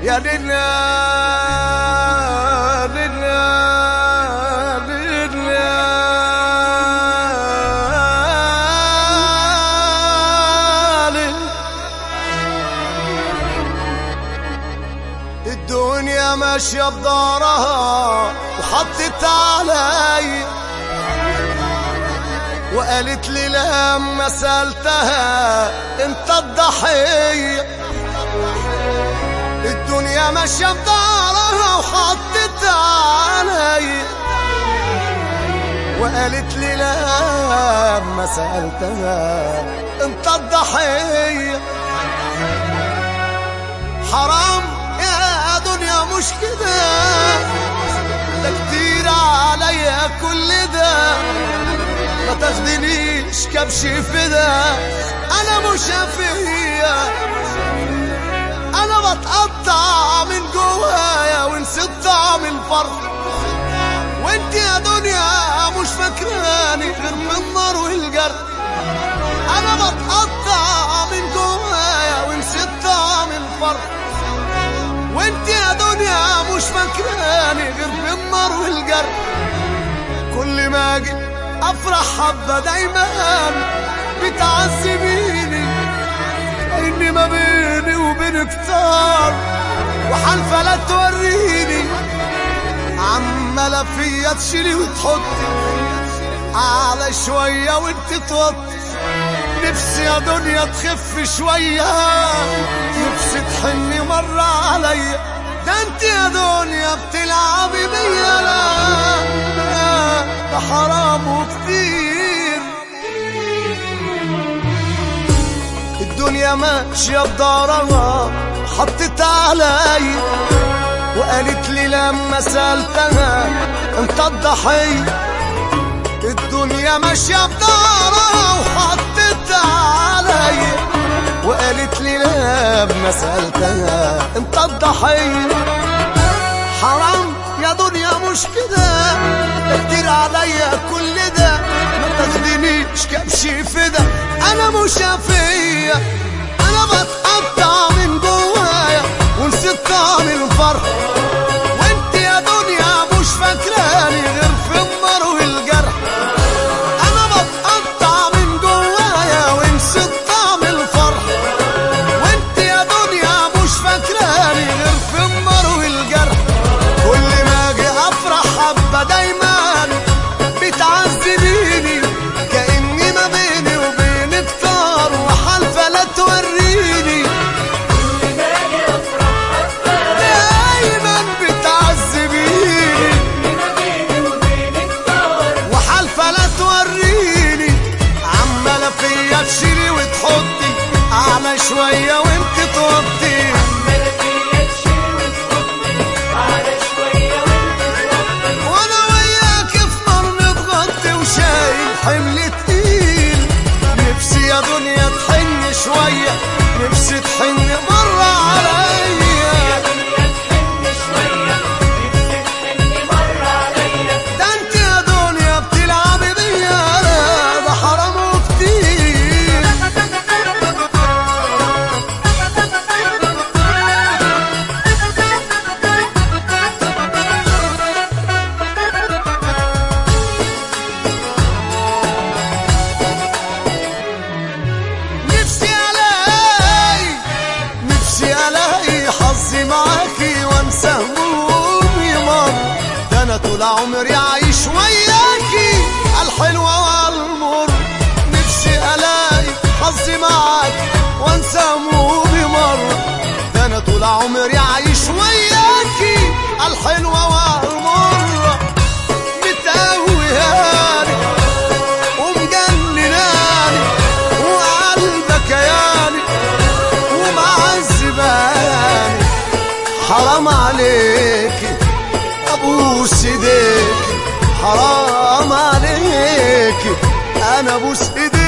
يا ليلى ليلى ليلى الدنيا ماشية بدارها وحطت علي وقالت لي لما سألتها انت الضحية الدنيا ماشية بدارها وحطت علي وقالت لي لما سألتها انت الضحية حرام يا دنيا مش كده ده كتير عليا كل ده ما تاخدنيش كبش فدا انا مش فيا انا بتقطع من جوايا ونسيت طعم الفرح وانت يا دنيا مش فاكراني غير من النار والجرح انا بتقطع من جوايا ونسيت طعم الفرح وانت يا دنيا مش فاكراني غير من النار والجرح كل ما اجي افرح حبه دايما بتعذبيني اني ما بيني وبينك طار وحالفه لا توريني عماله فيا تشيلي وتحطي على شويه وانت توطي نفسي يا دنيا تخف شويه نفسي تحني مره عليا ده انت يا دنيا بتلعبي بيا لا لا، ده حرام وكتير الدنيا ماشية بدارها حطت علي وقالت لي لما سألتها انت الضحية الدنيا ماشية بدارها وحطت علي وقالت لي لما سألتها انت الضحية حرام يا دنيا مش كده ده كتير عليا كل ده ما تاخدنيش كبشي فدا انا مش فيا انا بتقطع من جوايا ونسيت طعم الفرح وانت يا دنيا مش فاكراني غير في النار والجرح انا بتقطع من جوايا ونسيت طعم الفرح وانت يا دنيا مش فاكراني غير في النار والجرح كل ما اجي افرح حبه دايما بتعذبيني كاني ما بيني وبينك طار وحالفه لا توريني دايما بتعذبيني وحالفه لا توريني عماله فيا تشيلي وتحطي على شويه وانت توطي وانا وياك في نار متغطي وشايل حمل تقيل نفسي يا دنيا تحن شوية نفسي تحن مرة عليا ده انت يا دنيا بتلعبي بيا لا ده حرام وكتير نفسي الاقي نفسي الاقي حظي معاكي وانسى همومي مر ده انا طول عمري عايش وياكي الحلوة والمر نفسي الاقي حظي معاكي وانسى همومي مر ده انا طول عمري عايش وياكي الحلوة والمر متقوياني ومجنناني وقلبك ياني ومعذباني حرام عليك ابوس ايديك حرام عليك انا ابوس ايديك